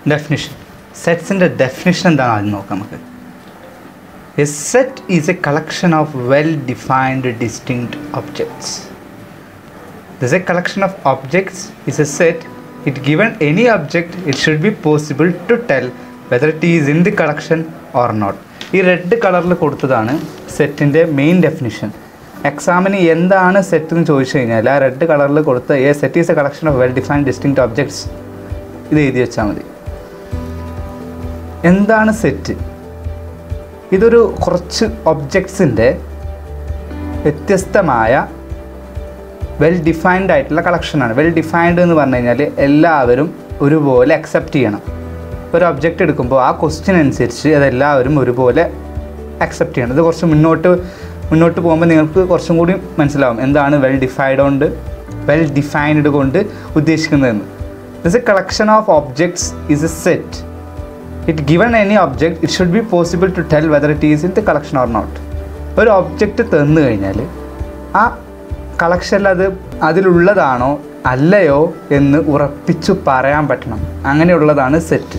Definition സെറ്റ്സിൻ്റെ definition എന്താണ് ആദ്യം നോക്കാം നമുക്ക് a set is a collection of well defined distinct objects this a collection of objects is a set it given any object it should be possible to tell whether it is in the collection or not ഈ red കളറിൽ കൊടുത്തതാണ് സെറ്റിൻ്റെ main definition എക്സാമിന് എന്താണ് set എന്ന് ചോദിച്ചു കഴിഞ്ഞാൽ ആ റെഡ് കളറിൽ കൊടുത്ത a set is a collection of well defined distinct objects ഇത് എഴുതി വെച്ചാൽ മതി എന്താണ് സെറ്റ് ഇതൊരു കുറച്ച് ഒബ്ജക്ട്സിൻ്റെ വ്യത്യസ്തമായ വെൽ ഡിഫൈൻഡ് ആയിട്ടുള്ള കളക്ഷനാണ് വെൽ ഡിഫൈൻഡ് എന്ന് പറഞ്ഞു കഴിഞ്ഞാൽ എല്ലാവരും ഒരുപോലെ അക്സെപ്റ്റ് ചെയ്യണം ഒരു ഒബ്ജക്റ്റ് എടുക്കുമ്പോൾ ആ ക്വസ്റ്റ്യൻ അനുസരിച്ച് അതെല്ലാവരും ഒരുപോലെ അക്സെപ്റ്റ് ചെയ്യണം ഇത് കുറച്ച് മുന്നോട്ട് മുന്നോട്ട് പോകുമ്പോൾ നിങ്ങൾക്ക് കുറച്ചും കൂടി മനസ്സിലാവും എന്താണ് വെൽ ഡിഫൈൻഡ് കൊണ്ട് വെൽ ഡിഫൈൻഡ് കൊണ്ട് ഉദ്ദേശിക്കുന്നതെന്ന് this a collection of objects is a set it given any object it should be possible to tell whether it is in the collection or not ഒരു ഒബ്ജക്റ്റ് തന്നു കഴിഞ്ഞാൽ ആ കളക്ഷനിൽ അത് അതിലുള്ളതാണോ അല്ലയോ എന്ന് ഉറപ്പിച്ചു പറയാൻ പറ്റണം അങ്ങനെയുള്ളതാണ് set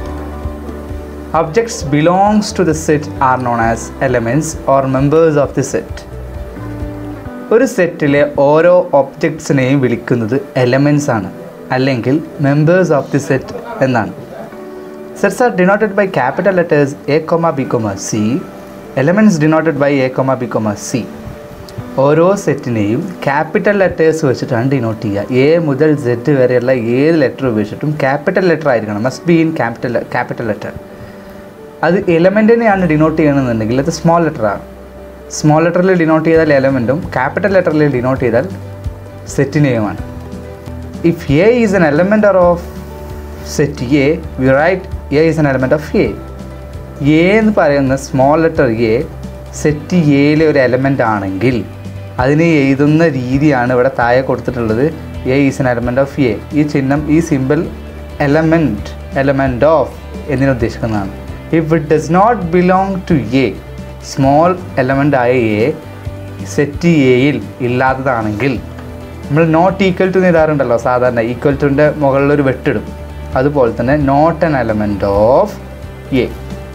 objects belongs to the set are known as elements or members of the set ഒരു സെറ്റിലെ ഓരോ ഒബ്ജക്ട്സിനെയും വിളിക്കുന്നത് എലമെൻറ്റ്സ് ആണ് അല്ലെങ്കിൽ മെമ്പേഴ്സ് ഓഫ് ദി സെറ്റ് എന്നാണ് Sets are denoted by capital letters A, B, C. Elements denoted by A, B, C. ഓരോ സെറ്റിനെയും ക്യാപിറ്റൽ ലെറ്റേഴ്സ് വെച്ചിട്ടാണ് ഡിനോട്ട് ചെയ്യുക എ മുതൽ സെറ്റ് വരെയുള്ള ഏത് ലെറ്റർ ഉപയോഗിച്ചിട്ടും ക്യാപിറ്റൽ ലെറ്റർ ആയിരിക്കണം must be in capital capital letter അത് എലമെൻറ്റിനെയാണ് ഡിനോട്ട് ചെയ്യണമെന്നുണ്ടെങ്കിൽ അത് സ്മോൾ ലെറ്ററാണ് സ്മോൾ ലെറ്ററിൽ ഡിനോട്ട് ചെയ്താൽ എലമെൻറ്റും ക്യാപിറ്റൽ ലെറ്ററിൽ ഡിനോട്ട് ചെയ്താൽ സെറ്റിനെയുമാണ് if a is an element of set A we write a is an element of A A എന്ന് പറയുന്ന സ്മോൾ ലെറ്റർ എ സെറ്റ് എയിലെ ഒരു എലമെൻ്റ് ആണെങ്കിൽ അതിനെ എഴുതുന്ന രീതിയാണ് ഇവിടെ താഴെ കൊടുത്തിട്ടുള്ളത് a is an element of A ഈ ചിഹ്നം ഈ സിമ്പിൾ എലമെൻറ്റ് എലമെൻറ്റ് ഓഫ് എന്നിനെ ഉദ്ദേശിക്കുന്നതാണ് if it does not belong to A small element ആയ എ സെറ്റ് എയിൽ ഇല്ലാത്തതാണെങ്കിൽ നമ്മൾ നോട്ട് ഈക്വൽ ടു എഴുതാറുണ്ടല്ലോ സാധാരണ ഈക്വൽ ടുൻ്റെ മുകളിലൊരു വെട്ടിടും അതുപോലെ തന്നെ not an element of A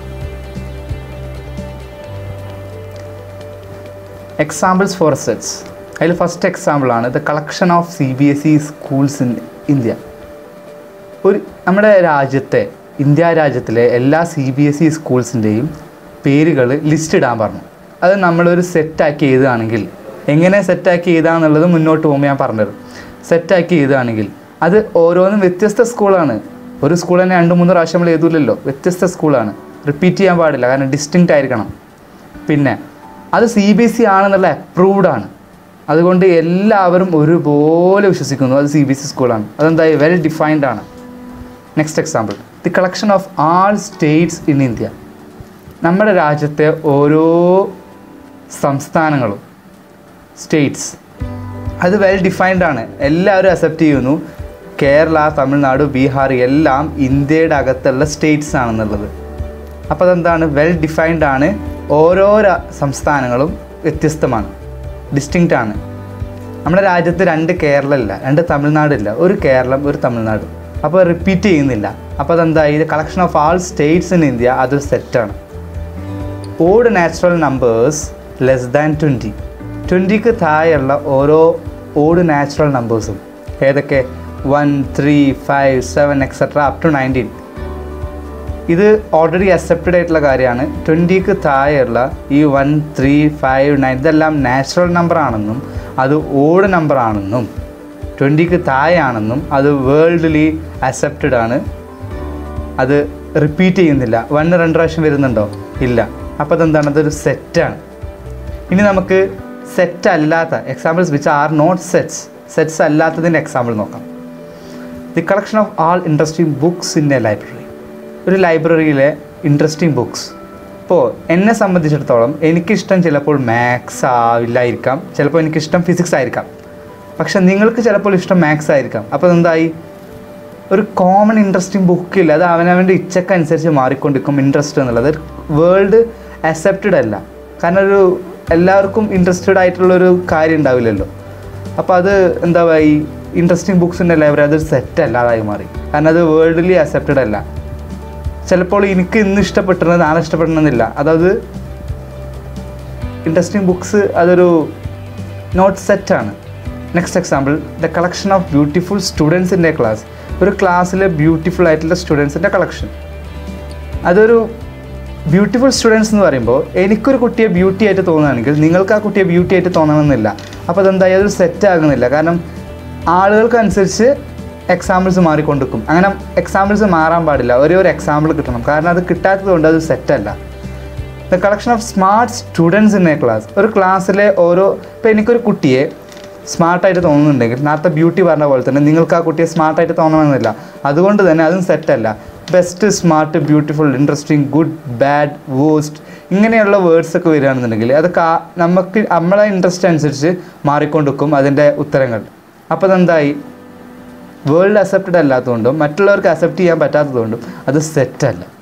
examples for sets അതിൽ ഫസ്റ്റ് എക്സാമ്പിൾ ആണ് the collection of C B S E schools in India ഒരു നമ്മുടെ രാജ്യത്തെ ഇന്ത്യ രാജ്യത്തിലെ എല്ലാ സി ബി എസ് ഇ സ്കൂൾസിൻ്റെയും പേരുകൾ ലിസ്റ്റ് ഇടാൻ പറഞ്ഞു അത് നമ്മളൊരു സെറ്റാക്കി എഴുതുകയാണെങ്കിൽ എങ്ങനെ സെറ്റാക്കി എഴുതാന്നുള്ളത് മുന്നോട്ട് പോകുമ്പോൾ ഞാൻ പറഞ്ഞുതരും സെറ്റാക്കി എഴുതുകയാണെങ്കിൽ അത് ഓരോന്നും വ്യത്യസ്ത സ്കൂളാണ് ഒരു സ്കൂൾ തന്നെ രണ്ട് മൂന്ന് പ്രാവശ്യം നമ്മൾ എഴുതൂലല്ലോ വ്യത്യസ്ത സ്കൂളാണ് റിപ്പീറ്റ് ചെയ്യാൻ പാടില്ല കാരണം ഡിസ്റ്റിങ്ക്റ്റ് ആയിരിക്കണം പിന്നെ അത് സി ബി എസ് ഇ ആണെന്നുള്ള അപ്രൂവ്ഡ് ആണ് അതുകൊണ്ട് എല്ലാവരും ഒരുപോലെ വിശ്വസിക്കുന്നു അത് സി ബി എസ് ഇ സ്കൂളാണ് അതെന്തായി വെൽ ഡിഫൈൻഡ് ആണ് next example the collection of all states in India നമ്മുടെ രാജ്യത്തെ ഓരോ സംസ്ഥാനങ്ങളും സ്റ്റേറ്റ്സ് അത് വെൽ ഡിഫൈൻഡ് ആണ് എല്ലാവരും അക്സെപ്റ്റ് ചെയ്യുന്നു കേരള തമിഴ്നാട് ബീഹാർ എല്ലാം ഇന്ത്യയുടെ അകത്തുള്ള സ്റ്റേറ്റ്സ് ആണെന്നുള്ളത് അപ്പോൾ അതെന്താണ് വെൽ ഡിഫൈൻഡ് ആണ് ഓരോ രാ- സംസ്ഥാനങ്ങളും വ്യത്യസ്തമാണ് ഡിസ്റ്റിങ്ക്റ്റ് ആണ് നമ്മുടെ രാജ്യത്ത് രണ്ട് കേരളമില്ല രണ്ട് തമിഴ്നാടില്ല ഒരു കേരളം ഒരു തമിഴ്നാട് അപ്പോൾ റിപ്പീറ്റ് ചെയ്യുന്നില്ല അപ്പോൾ അതെന്തായി ഇത് collection of all states in India അതൊരു സെറ്റാണ് odd natural numbers less than twenty ട്വൻറ്റിക്ക് താഴെയുള്ള ഓരോ ഓഡ് നാച്ചുറൽ നമ്പേഴ്സും ഏതൊക്കെ one three five seven etcetera up to nineteen ഇത് ഓൾറെഡി അക്സെപ്റ്റഡ് ആയിട്ടുള്ള കാര്യമാണ് ട്വൻറ്റിക്ക് താഴെയുള്ള ഈ വൺ ത്രീ ഫൈവ് നയൻ ഇതെല്ലാം നാച്ചുറൽ നമ്പർ ആണെന്നും അത് ഓഡ് നമ്പർ ആണെന്നും ട്വൻറ്റിക്ക് താഴെയാണെന്നും അത് വേൾഡിലി അക്സെപ്റ്റഡ് ആണ് അത് റിപ്പീറ്റ് ചെയ്യുന്നില്ല വണ്ണ് രണ്ട് പ്രാവശ്യം വരുന്നുണ്ടോ ഇല്ല അപ്പോൾ അതെന്താണ് അതൊരു സെറ്റാണ് ഇനി നമുക്ക് സെറ്റ് അല്ലാത്ത examples which are not sets sets അല്ലാത്തതിൻ്റെ എക്സാമ്പിൾ നോക്കാം the collection of all interesting books in a library ഒരു ലൈബ്രറിയിലെ ഇൻട്രസ്റ്റിംഗ് ബുക്സ് ഇപ്പോൾ എന്നെ സംബന്ധിച്ചിടത്തോളം എനിക്കിഷ്ടം ചിലപ്പോൾ മാത്സ് ആവില്ലായിരിക്കാം ചിലപ്പോൾ എനിക്കിഷ്ടം ഫിസിക്സ് ആയിരിക്കാം പക്ഷെ നിങ്ങൾക്ക് ചിലപ്പോൾ ഇഷ്ടം മാത്സ് ആയിരിക്കാം അപ്പോൾ എന്തായി ഒരു കോമൺ ഇൻട്രസ്റ്റിംഗ് ബുക്കില്ല അത് അവനവൻ്റെ ഇച്ഛക്കനുസരിച്ച് മാറിക്കൊണ്ടിരിക്കും ഇൻട്രസ്റ്റ് എന്നുള്ളത് വേൾഡ് അക്സെപ്റ്റഡ് അല്ല കാരണം ഒരു എല്ലാവർക്കും ഇൻട്രസ്റ്റഡ് ആയിട്ടുള്ളൊരു കാര്യം ഉണ്ടാവില്ലല്ലോ അപ്പോൾ അത് എന്താ ഈ ഇൻട്രസ്റ്റിംഗ് ബുക്സിൻ്റെ ലൈബ്രറി അതൊരു സെറ്റ് അല്ലാതായി മാറി കാരണം അത് വേൾഡിലി അക്സെപ്റ്റഡ് അല്ല ചിലപ്പോൾ എനിക്ക് ഇന്ന് ഇഷ്ടപ്പെട്ടിരുന്നത് നാളെ ഇഷ്ടപ്പെടണമെന്നില്ല അതായത് ഇൻട്രസ്റ്റിംഗ് ബുക്സ് അതൊരു നോട്ട് സെറ്റാണ് next example the collection of beautiful students in a class ഒരു ക്ലാസ്സിലെ ബ്യൂട്ടിഫുൾ ആയിട്ടുള്ള സ്റ്റുഡൻസിൻ്റെ കളക്ഷൻ അതൊരു ബ്യൂട്ടിഫുൾ സ്റ്റുഡൻസ് എന്ന് പറയുമ്പോൾ എനിക്കൊരു കുട്ടിയെ ബ്യൂട്ടി ആയിട്ട് തോന്നുകയാണെങ്കിൽ നിങ്ങൾക്ക് ആ കുട്ടിയെ ബ്യൂട്ടി ആയിട്ട് തോന്നണമെന്നില്ല അപ്പോൾ അതെന്തായി അതൊരു സെറ്റ് ആകുന്നില്ല കാരണം ആളുകൾക്കനുസരിച്ച് എക്സാമ്പിൾസ് മാറിക്കൊണ്ടിരിക്കും അങ്ങനെ എക്സാമ്പിൾസ് മാറാൻ പാടില്ല ഒരേ ഒരു എക്സാമ്പിൾ കിട്ടണം കാരണം അത് കിട്ടാത്തത് കൊണ്ട് അത് സെറ്റല്ല the collection of smart students in a class ഒരു ക്ലാസ്സിലെ ഓരോ ഇപ്പോൾ എനിക്കൊരു കുട്ടിയെ സ്മാർട്ടായിട്ട് തോന്നുന്നുണ്ടെങ്കിൽ നേരത്തെ ബ്യൂട്ടി പറഞ്ഞ പോലെ തന്നെ നിങ്ങൾക്ക് ആ കുട്ടിയെ സ്മാർട്ടായിട്ട് തോന്നണമെന്നില്ല അതുകൊണ്ട് തന്നെ അതും സെറ്റല്ല best smart beautiful interesting good bad waste ഇങ്ങനെയുള്ള വേർഡ്സ് ഒക്കെ വരികയാണെന്നുണ്ടെങ്കിൽ അത് കാ നമുക്ക് നമ്മളെ ഇൻട്രസ്റ്റ് അനുസരിച്ച് മാറിക്കൊണ്ടിരിക്കും അതിൻ്റെ ഉത്തരങ്ങൾ അപ്പോൾ അതെന്തായി വേൾഡ് അക്സെപ്റ്റഡ് അല്ലാത്തതുകൊണ്ടും മറ്റുള്ളവർക്ക് അക്സെപ്റ്റ് ചെയ്യാൻ പറ്റാത്തതുകൊണ്ടും അത് സെറ്റല്ല